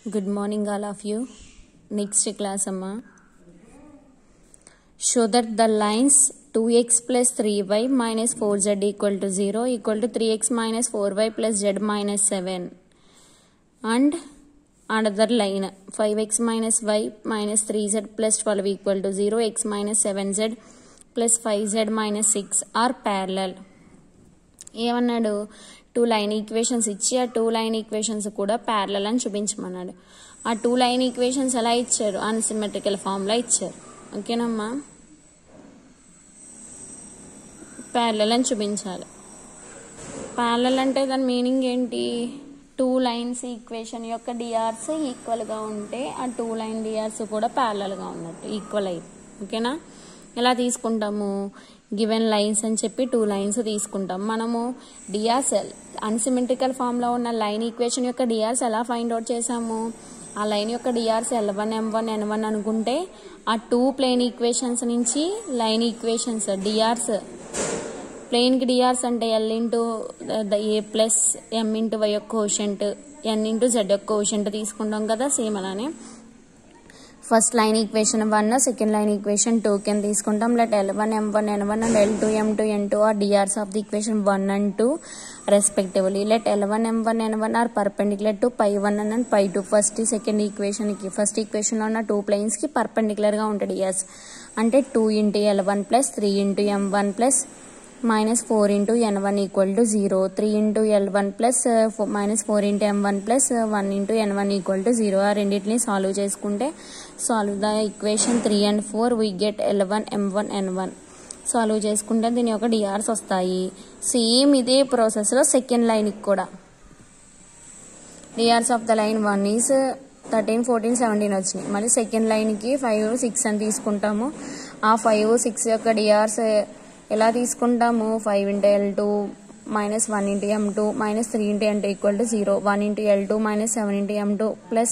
Good morning, all of you. Next class, Amma. Show that the lines 2x plus 3y minus 4z equal to 0 equal to 3x minus 4y plus z minus 7 and another line 5x minus y minus 3z plus 12 equal to 0 x minus 7z plus 5z minus 6 are parallel ఏమన్నాడు two line equations ఇచ్చి ఆ two line equations కూడా parallel అని చూపించమన్నాడు ఆ two line equations ఎలా ఇచ్చారు unsymmetrical ఫామ్లో ఇచ్చారు ఓకేనమ్మా ప్యారలల్ అని చూపించాలి ప్యారలల్ అంటే దాని మీనింగ్ ఏంటి టూ లైన్స్ ఈక్వేషన్ యొక్క డిఆర్స్ ఈక్వల్గా ఉంటే ఆ టూ లైన్ డిఆర్స్ కూడా ప్యారలల్గా ఉన్నట్టు ఈక్వల్ అయ్యి ఓకేనా ఎలా తీసుకుంటాము గివెన్ లైన్స్ అని చెప్పి టూ లైన్స్ తీసుకుంటాం మనము డిఆర్స్ అన్సిమెట్రికల్ ఫామ్లో ఉన్న లైన్ ఈక్వేషన్ యొక్క డిఆర్స్ ఎలా ఫైండ్ అవుట్ చేసాము ఆ లైన్ యొక్క DRs L one M one N one అనుకుంటే ఆ టూ ప్లేన్ ఈక్వేషన్స్ నుంచి లైన్ ఈక్వేషన్స్ డిఆర్స్ ప్లేన్కి డిఆర్స్ అంటే L into A plus M into Y యొక్క కోషంట్ ఎన్ ఇంటూ జెడ్ యొక్క కోషంట్ తీసుకుంటాం కదా సేమ్ అలానే first line equation one second line equation two కింద తీసుకుంటాం let L one M one N one and L two M two N two are DRs of the equation one and two respectively let L one M one N one are perpendicular to pi one and pi two first second ఈక్వేషన్కి first ఈక్వేషన్లో ఉన్న two ప్లైన్స్కి పర్పెండిక్యులర్గా ఉంటుంది yes అంటే two into L one plus three into M one plus minus four into N one equal to zero three into L one plus minus four into M one plus one into N one equal to zero ఆ రెండింటిని solve చేసుకుంటే solve the equation three and four we get L one M one N one solve చేసుకుంటే దీని యొక్క DRs వస్తాయి same ఇదే ప్రాసెస్లో second లైన్కి కూడా DRs of the line one is thirteen fourteen seventeen వచ్చినాయి మళ్ళీ సెకండ్ లైన్కి ఫైవ్ సిక్స్ అని తీసుకుంటాము ఆ ఫైవ్ సిక్స్ యొక్క డిఆర్స్ ఎలా తీసుకుంటాము five into L two minus one into M two minus three into N two equal to zero one into L two minus seven into M two plus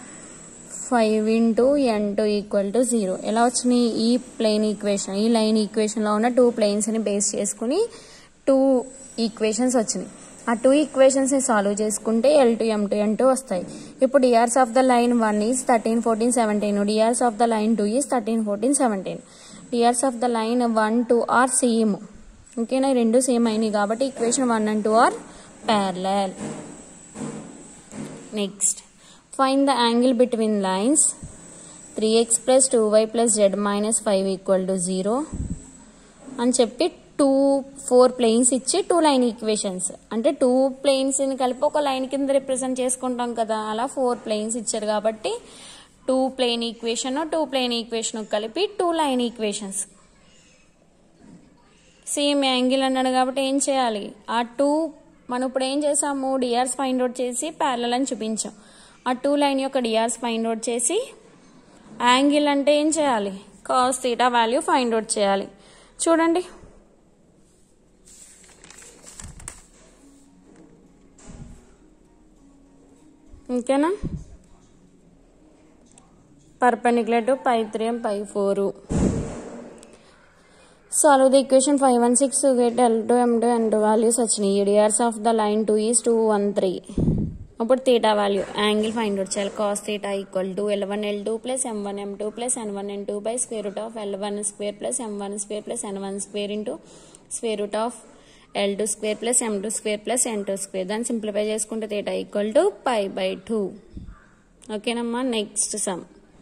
five into N two equal to zero ఎలా వచ్చినాయి ఈ plane equation ఈ line ఈక్వేషన్లో ఉన్న two ప్లేన్స్ని base చేసుకుని two equations వచ్చినాయి ఆ టూ ఈక్వేషన్స్ని సాల్వ్ చేసుకుంటే L two M two N two వస్తాయి ఇప్పుడు DRs of the line one is thirteen fourteen seventeen DRs of the line two is thirteen fourteen seventeen DRs of the line one two are same ఓకేనా రెండు same అయినాయి కాబట్టి equation one and two are parallel next find the angle between lines three X plus two Y plus Z minus five equal to zero అని చెప్పి two four planes ఇచ్చి two line equations అంటే two ప్లేన్స్ని కలిపి ఒక line కింద represent చేసుకుంటాం కదా అలా ఫోర్ ప్లేన్స్ ఇచ్చారు కాబట్టి two plane equation two plane equation కలిపి two line equations same angle అన్నాడు కాబట్టి ఏం చేయాలి ఆ టూ మనం ఇప్పుడు ఏం చేసాము డిఆర్స్ ఫైండ్ అవుట్ చేసి ప్యారల్ అని చూపించాం ఆ టూ లైన్ యొక్క డిఆర్స్ ఫైండ్ అవుట్ చేసి యాంగిల్ అంటే ఏం చేయాలి cos theta value find out చేయాలి చూడండి ఇంకేనా perpendicular to pi 3 and pi 4 solve the equation 516 to get L2 M2 and values వచ్చినాయి DRs of the line 2 is 2 1 3 అప్పుడు theta value angle find out చేయాలి cos theta equal to L one L two plus M one M two plus N one N two by square root of L one square plus M one square plus N one square into square root of L two square plus M two square plus N two square దాన్ని simplify చేసుకుంటే theta equal to pi by two ఓకేనమ్మా next sum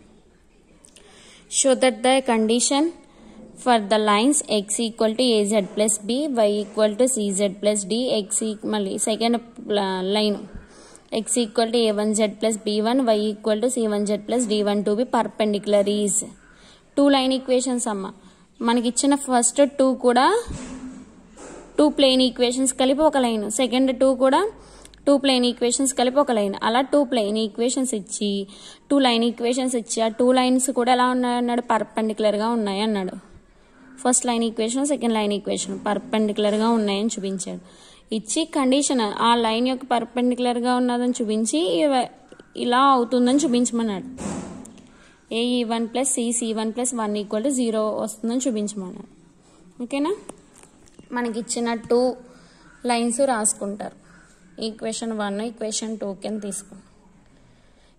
show that the condition for the lines x equal to az plus b y equal to cz plus d x మళ్ళీ second line x equal to a1z plus b1 y equal to c1z plus d1 to be perpendicular is two line equations అమ్మ మనకి ఇచ్చిన first two కూడా two plane equations కలిపి ఒక line second two కూడా two plane equations కలిపి ఒక line అలా టూ ప్లేన్ ఈక్వేషన్స్ ఇచ్చి టూ లైన్ ఈక్వేషన్స్ ఇచ్చి ఆ టూ లైన్స్ కూడా ఎలా ఉన్నాయి అన్నాడు పర్పెండిక్యులర్గా ఉన్నాయి అన్నాడు first line equation second line equation పర్పెండిక్యులర్గా ఉన్నాయని చూపించాడు ఇచ్చి కండిషన్ ఆ లైన్ యొక్క పర్పెండిక్యులర్గా ఉన్నదని చూపించి ఇలా అవుతుందని చూపించమన్నాడు ఏ ఈ one plus C C one plus one equal to zero వస్తుందని చూపించమన్నాడు ఓకేనా మనకి ఇచ్చిన టూ లైన్స్ రాసుకుంటారు ఈక్వేషన్ వన్ ఈక్వేషన్ టూ కింద తీసుకోండి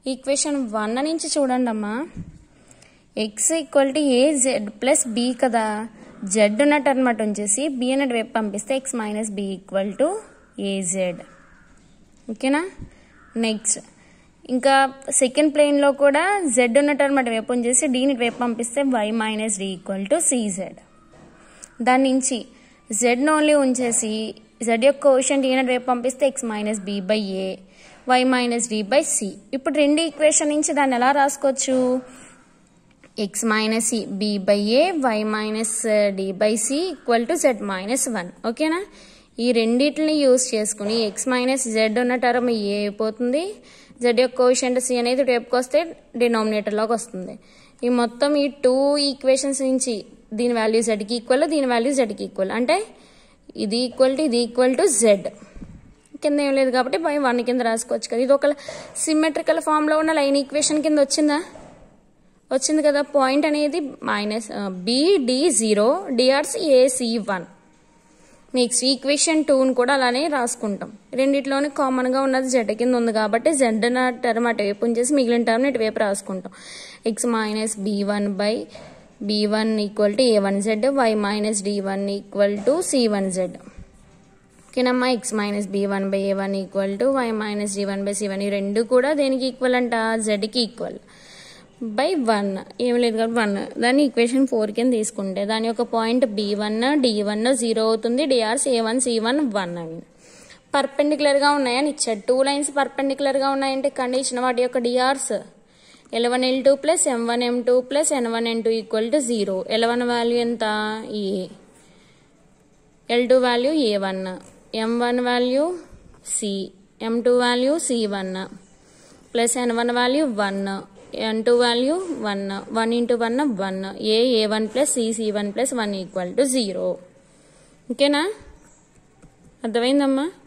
ఈక్వేషన్ వన్ నుంచి చూడండి అమ్మా X equal to A Z plus B కదా జెడ్ ఉన్నట్టు అనమాట వచ్చేసి బి అన్నట్టు వైపు పంపిస్తే X minus B equal to A Z ఓకేనా నెక్స్ట్ ఇంకా సెకండ్ ప్లేన్లో కూడా జెడ్ ఉన్నట్టు అనమాట వైపు ఉంచేసి డీని వైపు పంపిస్తే Y minus D equal to C Z దాని నుంచి జెడ్ ఓన్లీ ఉంచేసి జెడ్ యొక్క క్వశ్చన్ డి అన్నట్టు వైపు పంపిస్తే X minus B by A Y minus D by C ఇప్పుడు రెండు ఈక్వేషన్ నుంచి దాన్ని ఎలా రాసుకోవచ్చు X minus B by A Y minus D by C equal to Z minus one ఓకేనా ఈ రెండింటిని యూస్ చేసుకుని ఎక్స్ మైనస్ జెడ్ ఉన్న టర్మ్ ఏ అయిపోతుంది జెడ్ యొక్క కోషంట్ సి అనేది రేపుకి వస్తే డినామినేటర్లోకి వస్తుంది ఈ మొత్తం ఈ టూ ఈక్వేషన్స్ నుంచి దీని వాల్యూ జెడ్కి ఈక్వల్ దీని వాల్యూ జెడ్కి ఈక్వల్ అంటే ఇది ఈక్వల్ టు ఇది ఈక్వల్ టు జెడ్ కింద ఏం లేదు కాబట్టి బై వన్ కింద రాసుకోవచ్చు కదా ఇది ఒక సిమెట్రికల్ ఫామ్లో ఉన్న లైన్ ఈక్వేషన్ కింద వచ్చిందా వచ్చింది కదా పాయింట్ అనేది minus B D zero DRs A C one next equation టూని కూడా అలానే రాసుకుంటాం రెండిట్లోనే కామన్గా ఉన్నది జెడ్ కింద ఉంది కాబట్టి జెడ్ నా టర్మ్ అటువైపు ఉంచేసి మిగిలిన టర్మ్ ఇటువైపు రాసుకుంటాం X minus B one by B one equal to A one Z Y minus D one equal to C one Z ఓకేనమ్మా X minus B one by A one equal to Y minus D one by C one ఈ రెండు కూడా దేనికి equal అంట జెడ్కి equal by one ఏం లేదు కాబట్టి one దాన్ని ఈక్వేషన్ ఫోర్ కింద తీసుకుంటే దాని యొక్క point B one D one zero అవుతుంది DRs A one C one one అవి పర్పెండిక్యులర్గా ఉన్నాయని ఇచ్చాడు టూ లైన్స్ పర్పెండిక్యులర్గా ఉన్నాయంటే కండిషన్ వాటి యొక్క DRs L one L two plus M one M two plus N one N two equal to zero L one value ఎంత A L two value A one M one value C M two value C one plus N one value one N two value one one into one one A A one plus C C one plus one equal to zero ఓకేనా అర్థమైందమ్మా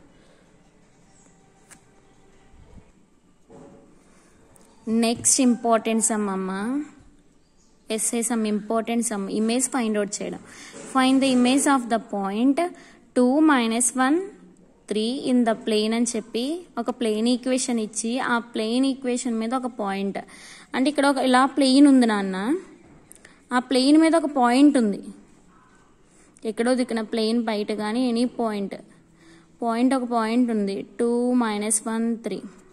next important some అమ్మ ఎస్ఐ sum important sum image find out చేయడం find the image of the point two minus one three in the plane అని చెప్పి ఒక plane equation ఇచ్చి ఆ ప్లేన్ ఈక్వేషన్ మీద ఒక పాయింట్ అంటే ఇక్కడ ఒక ఇలా ప్లేన్ ఉంది నాన్న ఆ ప్లేన్ మీద ఒక పాయింట్ ఉంది ఎక్కడో దిక్కున ప్లేన్ బయట కానీ ఎనీ పాయింట్ పాయింట్ ఒక పాయింట్ ఉంది two minus one three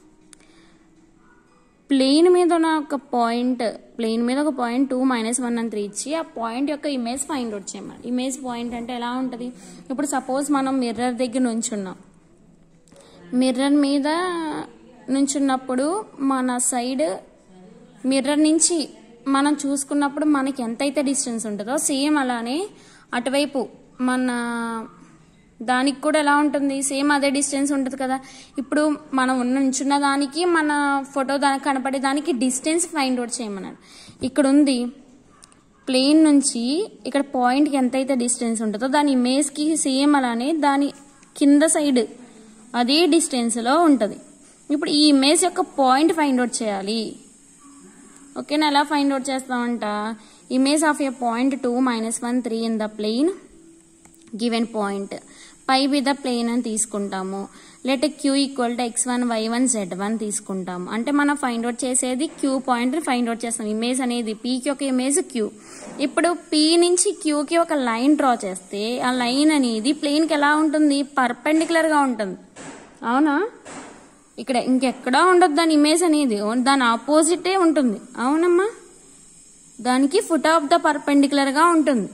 plane మీద ఉన్న ఒక పాయింట్ ప్లేన్ మీద ఒక పాయింట్ టూ మైనస్ వన్ అని త్రీ ఇచ్చి ఆ పాయింట్ యొక్క ఇమేజ్ ఫైండ్ అవుట్ చేయమని ఇమేజ్ పాయింట్ అంటే ఎలా ఉంటుంది ఇప్పుడు సపోజ్ మనం మిర్రర్ దగ్గర నుంచున్నాం మిర్రర్ మీద నుంచున్నప్పుడు మన సైడ్ మిర్రర్ నుంచి మనం చూసుకున్నప్పుడు మనకి ఎంతైతే డిస్టెన్స్ ఉంటుందో సేమ్ అలానే అటువైపు మన దానికి కూడా ఎలా ఉంటుంది సేమ్ అదే డిస్టెన్స్ ఉంటుంది కదా ఇప్పుడు మనం ఉన్న నుంచున్న దానికి మన ఫోటో దానికి కనపడే దానికి డిస్టెన్స్ ఫైండ్ అవుట్ చేయమన్నాడు ఇక్కడ ఉంది ప్లేన్ నుంచి ఇక్కడ పాయింట్కి ఎంతైతే డిస్టెన్స్ ఉంటుందో దాని ఇమేజ్కి సేమ్ అలానే దాని కింద సైడ్ అదే డిస్టెన్స్లో ఉంటుంది ఇప్పుడు ఈ ఇమేజ్ యొక్క పాయింట్ ఫైండ్ అవుట్ చేయాలి ఓకేనా ఎలా ఫైండ్ అవుట్ చేస్తామంట image of a point two minus one three in the plane given point pi with the plane అని తీసుకుంటాము let Q equal to X one Y one Z one తీసుకుంటాము అంటే మనం find out చేసేది Q point find out చేస్తాం image అనేది పీకి ఒక ఇమేజ్ క్యూ ఇప్పుడు పీ నుంచి క్యూకి ఒక లైన్ డ్రా చేస్తే ఆ లైన్ అనేది ప్లేన్కి ఎలా ఉంటుంది పర్పెండిక్యులర్గా ఉంటుంది అవునా ఇక్కడ ఇంకెక్కడా ఉండదు దాని ఇమేజ్ అనేది దాని ఆపోజిటే ఉంటుంది అవునమ్మా దానికి ఫుట్ ఆఫ్ ద పర్పెండిక్యులర్గా ఉంటుంది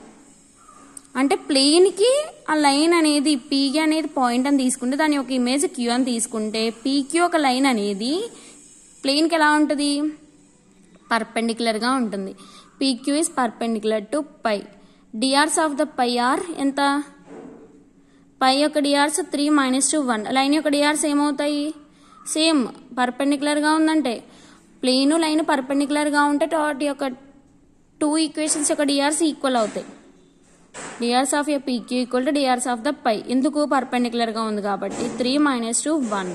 అంటే ప్లేన్కి ఆ లైన్ అనేది పీకి అనేది పాయింట్ అని తీసుకుంటే దాని ఒక ఇమేజ్ క్యూ అని తీసుకుంటే పీకి ఒక లైన్ అనేది ప్లేన్కి ఎలా ఉంటుంది పర్పెండిక్యులర్గా ఉంటుంది PQ is perpendicular to pi DRs of the pi R ఎంత పై యొక్క DRs three minus two one line యొక్క డిఆర్స్ ఏమవుతాయి సేమ్ పర్పెండిక్యులర్గా ఉందంటే ప్లేన్ లైన్ పర్పెండిక్యులర్గా ఉంటే వాటి యొక్క టూ ఈక్వేషన్స్ యొక్క డిఆర్స్ ఈక్వల్ అవుతాయి DRs of a PQ equal to DRs of the pi ఎందుకు పర్పెండిక్యులర్గా ఉంది కాబట్టి త్రీ మైనస్ టూ వన్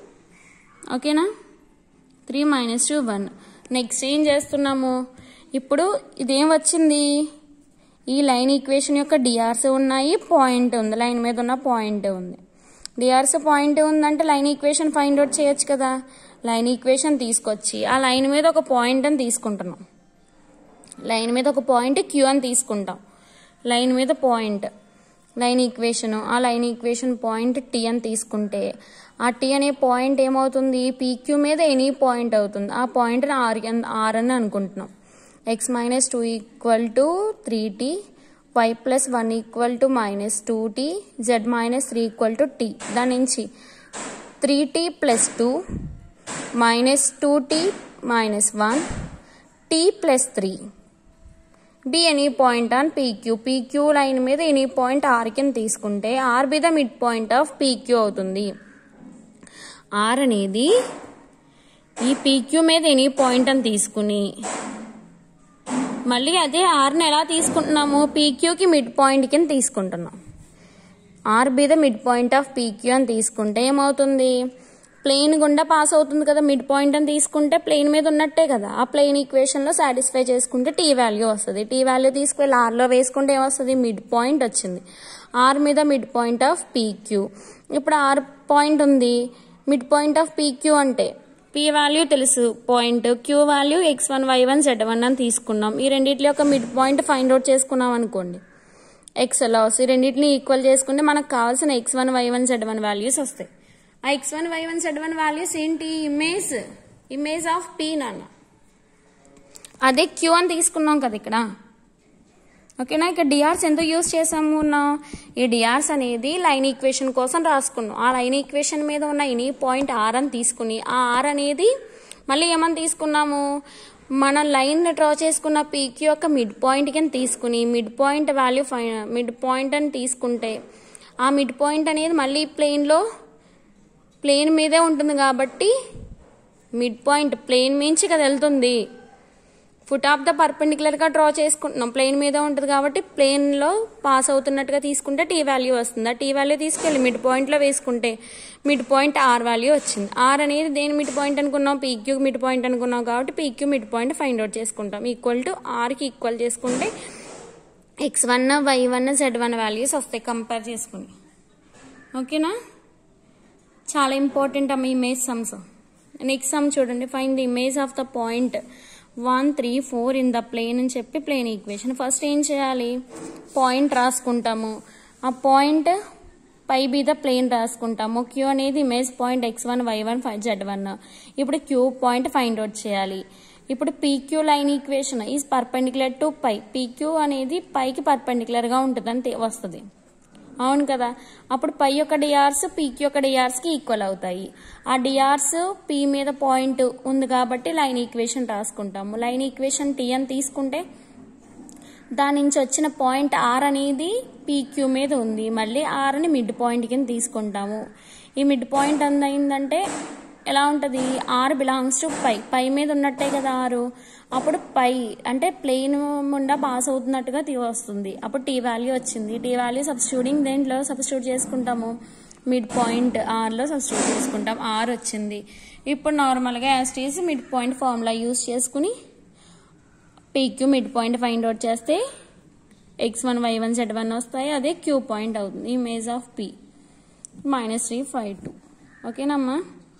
ఓకేనా three minus two one next ఏం చేస్తున్నాము ఇప్పుడు ఇదేం వచ్చింది ఈ లైన్ ఈక్వేషన్ యొక్క డిఆర్స్ ఉన్నాయి పాయింట్ ఉంది లైన్ మీద ఉన్న పాయింట్ ఉంది డిఆర్స్ పాయింట్ ఉందంటే లైన్ ఈక్వేషన్ ఫైండ్ అవుట్ చేయొచ్చు కదా లైన్ ఈక్వేషన్ తీసుకొచ్చి ఆ లైన్ మీద ఒక పాయింట్ అని తీసుకుంటున్నాం లైన్ మీద ఒక పాయింట్ క్యూ అని తీసుకుంటాం లైన్ మీద పాయింట్ లైన్ ఈక్వేషన్ ఆ లైన్ ఈక్వేషన్ పాయింట్ టీ అని తీసుకుంటే ఆ టీ అనే పాయింట్ ఏమవుతుంది పీక్యూ మీద ఎనీ పాయింట్ అవుతుంది ఆ పాయింట్ ఆర్ ఆర్ అని అనుకుంటున్నాం X minus two equal to three T Y plus one equal to minus two T Z minus three equal to T దాని నుంచి three T plus two minus two T minus one T plus three be any point on PQ PQ line మీద any point R కింద తీసుకుంటే R be the mid point of PQ అవుతుంది ఆర్ అనేది ఈ PQ మీద ఎనీ పాయింట్ అని తీసుకుని మళ్ళీ అదే ఆర్ని ఎలా తీసుకుంటున్నాము పీక్యూకి మిడ్ పాయింట్ కింద తీసుకుంటున్నాం R be the mid point of PQ అని తీసుకుంటే ఏమవుతుంది ప్లేన్ గుండా పాస్ అవుతుంది కదా మిడ్ పాయింట్ అని తీసుకుంటే ప్లేన్ మీద ఉన్నట్టే కదా ఆ ప్లేన్ ఈక్వేషన్ లో సాటిస్ఫై చేసుకుంటే టీ వాల్యూ వస్తుంది టీ వాల్యూ తీసుకెళ్ళి ఆర్ లో వేసుకుంటే ఏమొస్తుంది మిడ్ పాయింట్ వచ్చింది ఆర్ మీద మిడ్ పాయింట్ ఆఫ్ పీక్యూ ఇప్పుడు ఆర్ పాయింట్ ఉంది మిడ్ పాయింట్ ఆఫ్ పీక్యూ అంటే పీ వాల్యూ తెలుసు point Q value X one Y one Z one అని తీసుకున్నాం ఈ రెండిట్లో యొక్క మిడ్ పాయింట్ ఫైండ్ అవుట్ చేసుకున్నాం అనుకోండి ఎక్స్ ఎలా వస్తాయి రెండింటిని ఈక్వల్ చేసుకుంటే మనకు కావాల్సిన X one Y one Z one values వస్తాయి ఆ X one Y one Z one values ఏంటి ఇమేజ్ ఇమేజ్ ఆఫ్ పీ నాన్న అదే క్యూ అని తీసుకున్నాం కదా ఇక్కడ ఓకేనా ఇక్కడ డిఆర్స్ ఎందుకు యూస్ చేసాము నా ఈ డిఆర్స్ అనేది లైన్ ఈక్వేషన్ కోసం రాసుకున్నాం ఆ లైన్ ఈక్వేషన్ మీద ఉన్న ఎనీ పాయింట్ ఆర్ అని తీసుకుని ఆ ఆర్ అనేది మళ్ళీ ఏమని తీసుకున్నాము మన లైన్ డ్రా చేసుకున్న పీక్యూ యొక్క మిడ్ పాయింట్ కింద తీసుకుని mid point value pi mid point అని తీసుకుంటే ఆ మిడ్ పాయింట్ అనేది మళ్ళీ ప్లేన్లో ప్లేన్ మీదే ఉంటుంది కాబట్టి మిడ్ పాయింట్ ప్లేన్ మించి కదా వెళ్తుంది ఫుట్ ఆఫ్ ద పర్పెండిక్యులర్గా డ్రా చేసుకుంటున్నాం ప్లేన్ మీద ఉంటుంది కాబట్టి ప్లేన్లో పాస్ అవుతున్నట్టుగా తీసుకుంటే టీ వాల్యూ వస్తుంది ఆ టీ వాల్యూ తీసుకెళ్ళి మిడ్ పాయింట్లో వేసుకుంటే మిడ్ పాయింట్ ఆర్ వాల్యూ వచ్చింది ఆర్ అనేది దేని మిడ్ పాయింట్ అనుకున్నాం పీక్యూ మిడ్ పాయింట్ అనుకున్నాం కాబట్టి PQ mid point find out చేసుకుంటాం ఈక్వల్ టు ఆర్కి ఈక్వల్ చేసుకుంటే X one Y one Z one values వస్తాయి కంపేర్ చేసుకుని ఓకేనా చాలా ఇంపార్టెంట్ అమ్మ ఇమేజ్ సమ్స్ నెక్స్ట్ సమ్ చూడండి find the image of the point one three four in the plane అని చెప్పి ప్లేన్ ఈక్వేషన్ ఫస్ట్ ఏం చేయాలి పాయింట్ రాసుకుంటాము ఆ పాయింట్ పై మీద ప్లేన్ రాసుకుంటాము క్యూ అనేది image point X one Y one five Z one ఇప్పుడు క్యూ పాయింట్ ఫైండ్ అవుట్ చేయాలి ఇప్పుడు PQ line equation is perpendicular to pi PQ అనేది పైకి పర్పెండిక్యులర్గా ఉంటుందని తె- వస్తుంది అవును కదా అప్పుడు పై యొక్క డిఆర్స్ పీకి యొక్క డిఆర్స్ కి ఈక్వల్ అవుతాయి ఆ డిఆర్స్ పీ మీద పాయింట్ ఉంది కాబట్టి లైన్ ఈక్వేషన్ రాసుకుంటాము లైన్ ఈక్వేషన్ టీ అని తీసుకుంటే దాని నుంచి వచ్చిన పాయింట్ ఆర్ అనేది పీక్యూ మీద ఉంది మళ్ళీ ఆర్ అని మిడ్ పాయింట్ కింద తీసుకుంటాము ఈ మిడ్ పాయింట్ ఏంటంటే ఎలా ఉంటుంది R belongs to pi pi మీద ఉన్నట్టే కదా ఆరు అప్పుడు పై అంటే ప్లెయిన్ ముండా పాస్ అవుతున్నట్టుగా తీ వస్తుంది అప్పుడు టీ వాల్యూ వచ్చింది టీ వాల్యూ సబ్స్టిట్యూటింగ్ దేంట్లో సబ్స్టిట్యూట్ చేసుకుంటాము మిడ్ పాయింట్ ఆర్లో సబ్స్టిట్యూట్ చేసుకుంటాం ఆర్ వచ్చింది ఇప్పుడు నార్మల్గా యాస్టీస్ మిడ్ పాయింట్ ఫార్ములా యూస్ చేసుకుని PQ mid point find out చేస్తే X one Y one Z one వస్తాయి అదే క్యూ పాయింట్ అవుతుంది image of P minus three five two ఓకేనమ్మా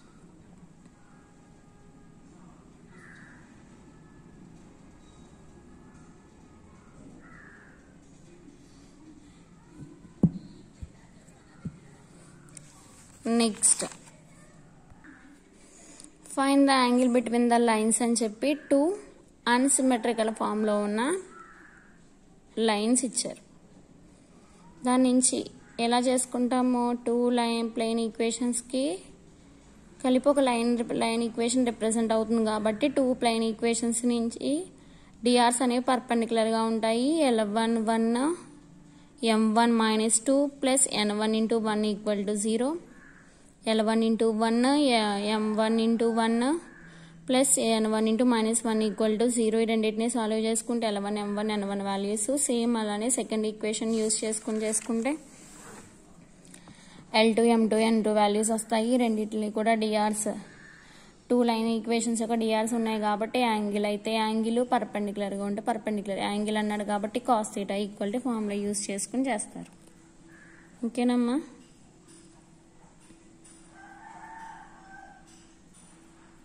next find the angle between the lines అని చెప్పి two unsymmetrical ఫామ్లో ఉన్న లైన్స్ ఇచ్చారు దాని నుంచి ఎలా చేసుకుంటాము టూ లైన్ ప్లెయిన్ ఈక్వేషన్స్కి కలిపి ఒక లైన్ లైన్ ఈక్వేషన్ రిప్రజెంట్ అవుతుంది కాబట్టి టూ ప్లెయిన్ ఈక్వేషన్స్ నుంచి డిఆర్స్ అనేవి పర్పెండిక్యులర్గా ఉంటాయి L one one M one minus two plus N one into one equal to zero L one into one M one into one plus N one into minus one equal to zero ఈ రెండింటిని solve చేసుకుంటే L one M one N one values same అలానే second equation use చేసుకుని చేసుకుంటే L two M two N two values వస్తాయి రెండింటిని కూడా DRs two line equations యొక్క డిఆర్స్ ఉన్నాయి కాబట్టి యాంగిల్ అయితే యాంగిల్ పర్పెండిక్యులర్గా ఉంటే పర్పెండిక్యులర్ యాంగిల్ అన్నాడు కాబట్టి cos theta equal to formula use చేసుకుని చేస్తారు ఓకేనమ్మా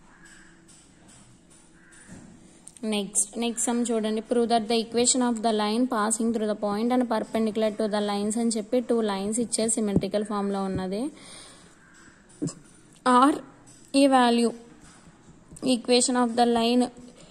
నెక్స్ట్ నెక్స్ట్ సమ్ చూడండి prove that the equation of the line passing through the point and perpendicular to the lines అని చెప్పి టూ లైన్స్ ఇచ్చే సిమెట్రికల్ ఫామ్లో ఉన్నది ఆర్ ఈ value equation of the line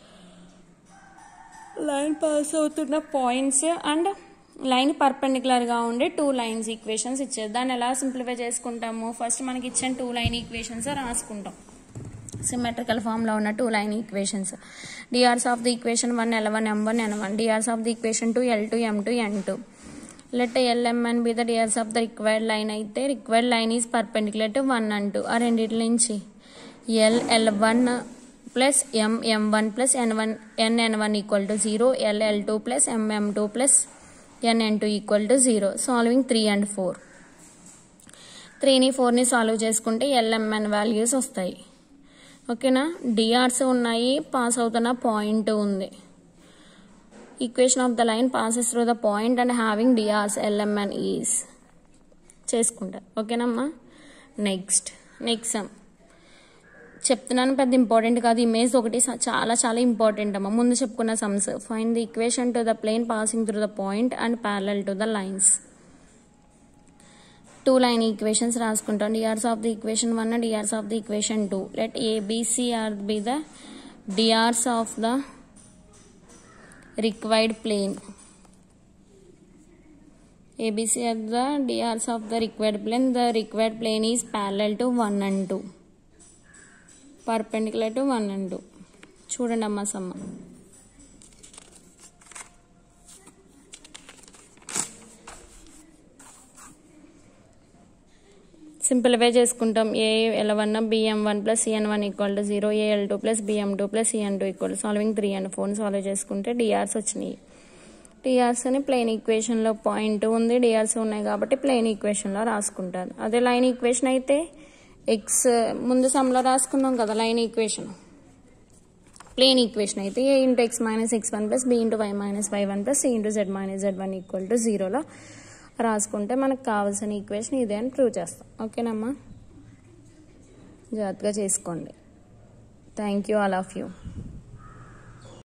line pass అవుతున్న పాయింట్స్ అండ్ లైన్ పర్పెండిక్యులర్గా ఉండే టూ లైన్స్ ఈక్వేషన్స్ ఇచ్చారు దాన్ని ఎలా సింప్లిఫై చేసుకుంటాము ఫస్ట్ మనకి ఇచ్చిన టూ లైన్ ఈక్వేషన్స్ రాసుకుంటాం సిమెట్రికల్ ఫామ్లో ఉన్న two line equations DRs of the equation one L one M one N one DRs of the equation two L two M two N two let LMN be the DRs of the required line అయితే required line is perpendicular to one and two ఆ రెండింటి నుంచి L L one plus M M one plus N one N N one equal to zero L L two plus M M two plus N N two equal to zero solving three and four త్రీని ఫోర్ని solve చేసుకుంటే LMN values వస్తాయి ఓకేనా DRs ఉన్నాయి pass అవుతున్న point ఉంది equation of the line passes through the point and having DRs LMN is చేసుకుంటారు ఓకేనమ్మా నెక్స్ట్ నెక్స్ట్ సమ్ చెప్తున్నాను పెద్ద ఇంపార్టెంట్ కాదు ఇమేజ్ ఒకటి స- చాలా చాలా ఇంపార్టెంట్ అమ్మ ముందు చెప్పుకున్న sums find the equation to the plane passing through the point and parallel to the lines two line equations రాసుకుంటాం DRs of the equation one and DRs of the equation two let ABC are be the DRs of the required plane ABC are the DRs of the required plane. The required plane is parallel to 1 and 2. Perpendicular to 1 and 2. చూడండి అమ్మ సమ్మ simplify చేసుకుంటాం A L one BM one plus CN one equal to zero AL two plus BM two plus CN two equal solving three and four solve చేసుకుంటే DRs వచ్చినాయి DRs అని plane ఈక్వేషన్లో point ఉంది DRs ఉన్నాయి కాబట్టి plain ఈక్వేషన్లో రాసుకుంటారు అదే line equation అయితే ఎక్స్ ముందు సమ్లో రాసుకున్నాం కదా లైన్ ఈక్వేషన్ ప్లేన్ ఈక్వేషన్ అయితే A into X minus X one plus B into Y minus Y one plus C into Z minus Z one equal to జీరోలో రాసుకుంటే మనకు కావాల్సిన ఈక్వేషన్ ఇదే అని ప్రూవ్ చేస్తాం ఓకేనమ్మా జాగ్రత్తగా చేసుకోండి thank you all of you